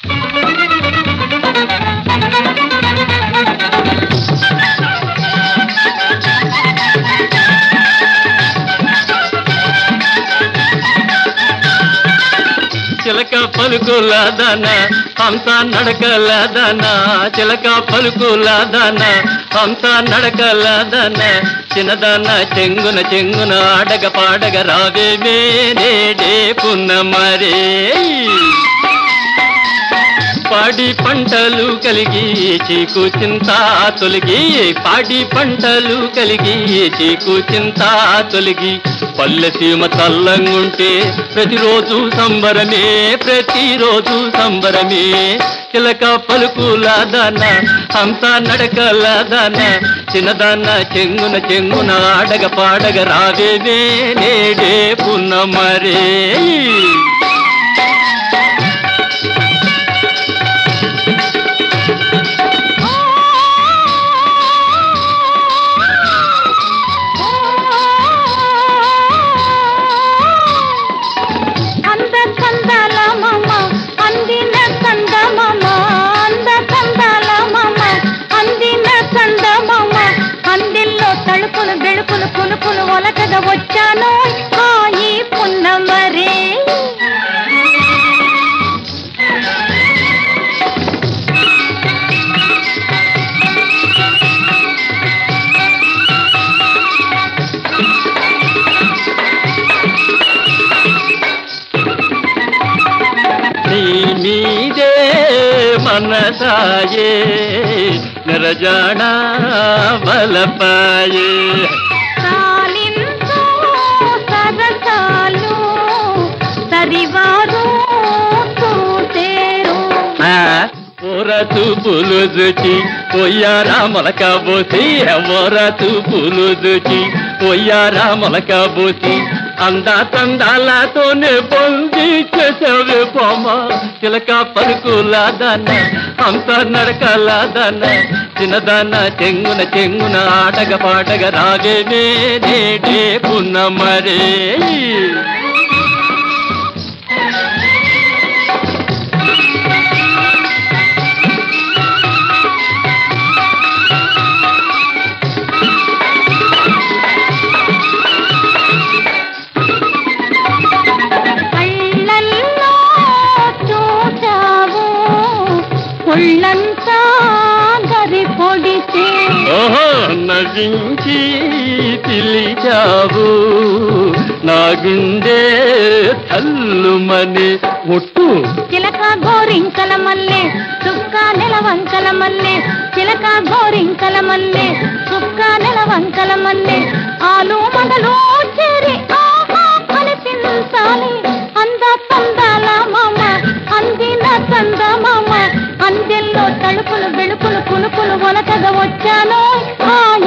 చిలక పలుకుల దాన హంస నడకల దాన చిలక పలుకుల దాన హంస నడకల దాన చిన్నదాన చెంగున చెంగున ఆడగ పాడగ రావే నేడే పున్న మరే పాడి పంటలు కలిగి చీకు చింత తొలగి పాడి పంటలు కలిగి చీకు చింత తొలగి పల్లె సీమ చల్లంగుంటే ప్రతిరోజు సంబరమే ప్రతిరోజు సంబరమే చిలక పలుకుల దాన హంస నడకల దాన చిన్నదాన చెంగున చెంగున ఆడగ పాడగ రావేవే నేడే పున్నమరే అంద కందాల మమ్మ అందిన కంద మమ్మ అంద కందాల మమ్మ అందిన కంద మమ్మ అందిల్లో తలుపులు బెళుకులు పులుపులు ఒలకగా వచ్చాను హాయి పున్నమరే నీ మీదే మనసాయే నిరజాణ బలపాయే సాలించు సరసాలు సరివారు చూసేరు ఓర చూపులు జుచి పొయ్యారా మొలక బోసి ఓర చూపులు జుచి పొయ్యారా మొలక బోసి అందా తందాలతోనే పొంది చేసేవి బొమ్మ చిలక పలుకుల దాన హంస నడకల దాన చిన్నదాన చెంగున చెంగున ఆటగ పాటగ రావే నేడే పున్నమరే కళ్ళల్లో చూచావు ఒళ్ళంతా గరి పొడితే ఓహో నవ్వించి పిలిచావు నా గుండె తల్లుమని ఒట్టు చిలక గోరింకల మల్లె చుక్క నెలవంకల మల్లె చిలక గోరింకల మల్లె చుక్క నెలవంకల మల్లె ఆలు మగలు చేరి ఆహా అనిపించాలి అంద పందాల మామ అందిన చంద మామ అందెల్లో తలుపులు వెలుపులు పులుపులు ఒలకగా వచ్చాను హాయి